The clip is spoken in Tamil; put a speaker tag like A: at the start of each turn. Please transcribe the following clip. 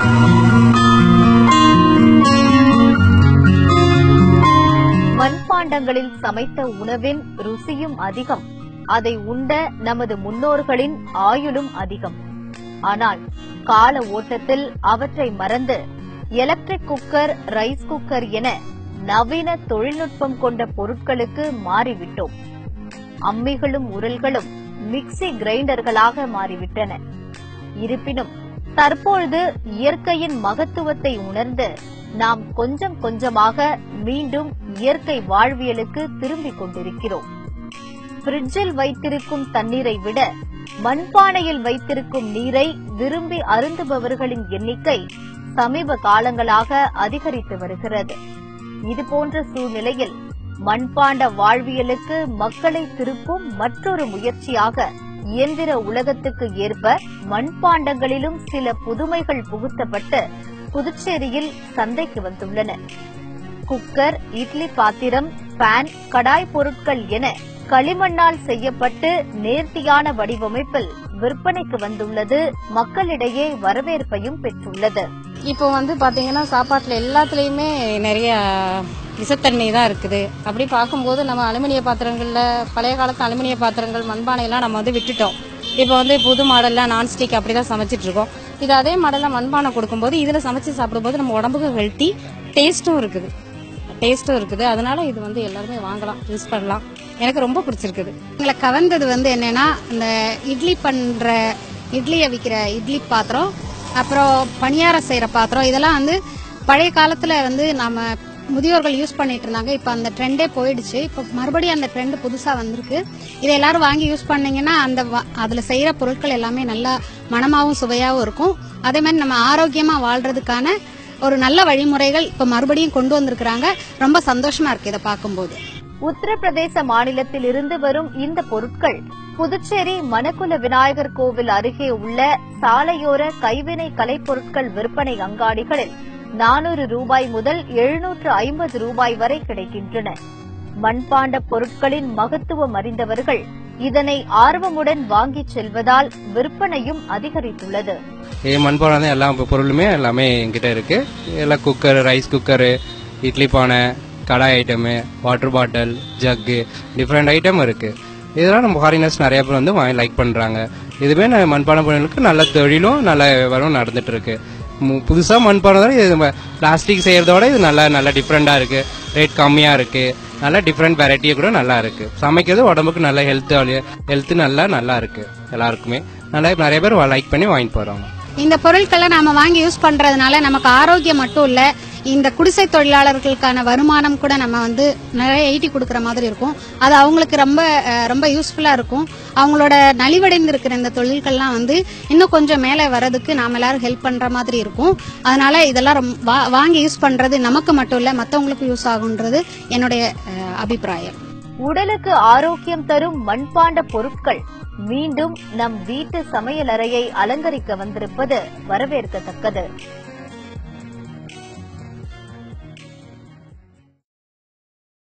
A: மண்பாண்டங்களில் சமைத்த உணவின் ருசியும் அதிகம் அதை உண்ட நமது முன்னோர்களின் ஆயுளும் அதிகம் ஆனால் கால ஓட்டத்தில் அவற்றை மறந்து எலக்ட்ரிக் குக்கர் ரைஸ் குக்கர் என நவீன தொழில்நுட்பம் கொண்ட பொருட்களுக்கு மாறிவிட்டோம் அம்மிகளும் உரல்களும் மிக்ஸி கிரைண்டர்களாக மாறிவிட்டன இருப்பினும் தற்பொழுது இயற்கையின் மகத்துவத்தை உணர்ந்து நாம் கொஞ்சம் கொஞ்சமாக மீண்டும் இயற்கை வாழ்வியலுக்கு திரும்பிக் கொண்டிருக்கிறோம் பிரிட்ஜில் வைத்திருக்கும் தண்ணீரை விட மண்பானையில் வைத்திருக்கும் நீரை விரும்பி அருந்துபவர்களின் எண்ணிக்கை சமீப காலங்களாக அதிகரித்து வருகிறது இதுபோன்ற சூழ்நிலையில் மண்பாண்ட வாழ்வியலுக்கு மக்களை திருப்பும் மற்றொரு முயற்சியாக இயந்திர உலகத்துக்கு ஏற்ப மண்பாண்டங்களிலும் சில புதுமைகள் புகுத்தப்பட்டு புதுச்சேரியில் சந்தைக்கு வந்துள்ளன குக்கர் இட்லி பாத்திரம் பேன் கடாய் பொருட்கள் என களிமண்ணால் செய்யப்பட்டு நேர்த்தியான வடிவமைப்பில் விற்பனைக்கு வந்துள்ளது மக்களிடையே வரவேற்பையும் பெற்றுள்ளது
B: இப்போ வந்து பாத்தீங்கன்னா சாப்பாட்டுல எல்லாத்துலயுமே நிறைய விஷத்தன்மை தான் இருக்குது அப்படி பார்க்கும்போது நம்ம அலுமினிய பாத்திரங்கள்ல பழைய காலத்து அலுமினிய பாத்திரங்கள் மண்பானையெல்லாம் நம்ம வந்து விட்டுட்டோம் இப்போ வந்து புது மாடல்ல நான்ஸ்டிக் அப்படி தான் சமைச்சிட்டு இருக்கோம் இது அதே மாடல்ல மண்பானை கொடுக்கும்போது இதுல சமைச்சு சாப்பிடும்போது நம்ம உடம்புக்கு ஹெல்த்தி டேஸ்ட்டும் இருக்குது டேஸ்ட்டும் இருக்குது அதனால இது வந்து எல்லாருமே வாங்கலாம் யூஸ் பண்ணலாம் எனக்கு ரொம்ப பிடிச்சிருக்குது
C: எங்களை கவர்ந்தது வந்து என்னன்னா இந்த இட்லி பண்ற இட்லியை விற்கிற இட்லி பாத்திரம் அப்புறம் பணியாரம் செய்யற பாத்திரம் இதெல்லாம் வந்து பழைய காலத்துல வந்து நாம முதியோர்கள் யூஸ் பண்ணிட்டு இருந்தாங்க இப்போ அந்த ட்ரெண்டே போயிடுச்சு இப்போ மறுபடியும் அந்த ட்ரெண்ட் புதுசா வந்திருக்கு இதை எல்லாரும் வாங்கி யூஸ் பண்ணீங்கன்னா அந்த வ- அதுல செய்யற பொருட்கள் எல்லாமே நல்லா மனமாவும் சுவையாவும் இருக்கும் அதே மாதிரி நம்ம ஆரோக்கியமா வாழ்றதுக்கான ஒரு நல்ல வழிமுறைகள் இப்போ மறுபடியும் கொண்டு வந்திருக்கிறாங்க ரொம்ப சந்தோஷமா இருக்கு இதை பார்க்கும்போது
A: உத்தரப்பிரதேச மாநிலத்தில் இருந்து வரும் இந்த பொருட்கள் புதுச்சேரி மணக்குல விநாயகர் கோவில் அருகே உள்ள சாலையோர கைவினை கலைப்பொருட்கள் விற்பனை அங்காடிகளில் நானூறு ரூபாய் முதல் எழுநூற்று ஐம்பது ரூபாய் வரை கிடைக்கின்றன மண்பாண்ட பொருட்களின் மகத்துவம் அறிந்தவர்கள் இதனை ஆர்வமுடன் வாங்கிச் செல்வதால் விற்பனையும் அதிகரித்துள்ளது
D: ஏ மண்பானை தான் எல்லா பொருளுமே எல்லாமே என்கிட்ட இருக்கு எல்லாம் குக்கர் ரைஸ் குக்கரு இட்லி பானை kadai item water bottle jug different item இருக்கு இதெல்லாம் நம்ம ஃபாரினர்ஸ் நிறைய பேர் வந்து வாங்கி லைக் பண்றாங்க இதுவே நான் மண்பானை பொருளுக்கு நல்ல தொழிலும் நல்ல வியாபாரம் நடந்துட்டு இருக்கு மு- புதுசா மண்பானை தான் இது பிளாஸ்டிக் செய்யறதோட இது நல்லா நல்லா டிஃப்ரெண்டா இருக்கு ரேட் கம்மியா இருக்கு நல்ல டிஃப்ரெண்ட் வெரைட்டியே கூட நல்லா இருக்கு சமைக்கிறது உடம்புக்கு நல்ல ஹெல்த் ஹெல்த் நல்லா நல்லா இருக்கு எல்லாருக்குமே நல்லா நிறைய பேர் லைக் பண்ணி வாங்கிட்டு போறாங்க
C: இந்த பொருட்களை நாம வாங்கி யூஸ் பண்றதுனால நமக்கு ஆரோக்கியம் மட்டும் இல்ல இந்த குடிசை தொழிலாளர்களுக்கான வருமானம் கூட நம்ம வந்து நிறைய ஈட்டி கொடுக்கற மாதிரி இருக்கும் அது அவங்களுக்கு ரொம்ப அஹ், ரொம்ப யூஸ்ஃபுல்லா இருக்கும் அவங்களோட நலிவடைந்து இருக்கிற இந்த தொழில்கள்லாம் வந்து இன்னும் கொஞ்சம் மேலே வர்றதுக்கு நாம எல்லாரும் ஹெல்ப் பண்ற மாதிரி இருக்கும் அதனால இதெல்லாம் ரொம்ப- வா- வாங்கி யூஸ் பண்றது நமக்கு மட்டும் இல்ல மத்தவங்களுக்கும் யூஸ் ஆகுன்றது என்னுடைய அஹ், அபிப்பிராயம்
A: உடலுக்கு ஆரோக்கியம் தரும் மண்பாண்ட பொருட்கள் மீண்டும் நம் வீட்டு சமையலறையை அலங்கரிக்க வந்திருப்பது வரவேற்கத்தக்கது